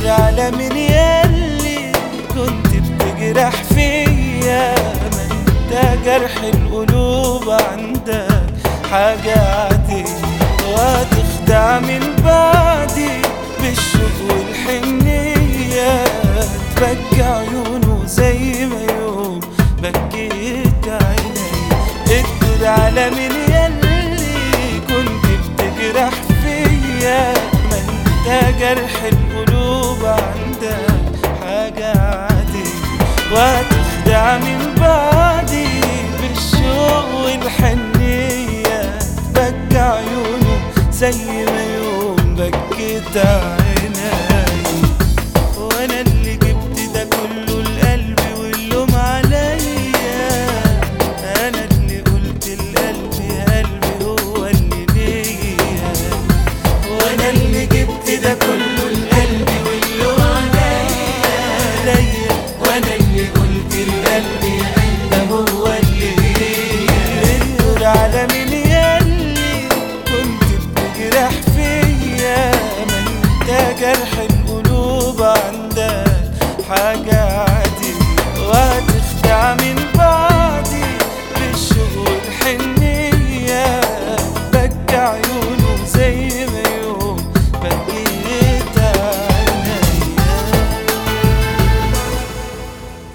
على من ياللي كنت بتجرح فيا ما انت جرح القلوب عندك حاجة عادية وهتخدع من بعدي بالشوق والحنية تبكي عيونه زي ما يوم بكيت عيني اقدر على من ياللي كنت بتجرح فيا ما انت جرح القلوب عندك حاجة عادية وهتخدع من بعدي بالشوق والحنية تبكي عيونه زي ما يوم بكيت عيني وانا اللي جبت ده كله لقلبي واللوم عليا انا اللي قلت لقلبي قلبي هو اللي ليا وانا اللي جبت ده كله لقلبي واللوم عليا وانا اللي قلت لقلبي ده هو اللي ليا النور على من ياللي كنت بتجرح فيا ما انت جرح القلوب عندك حاجة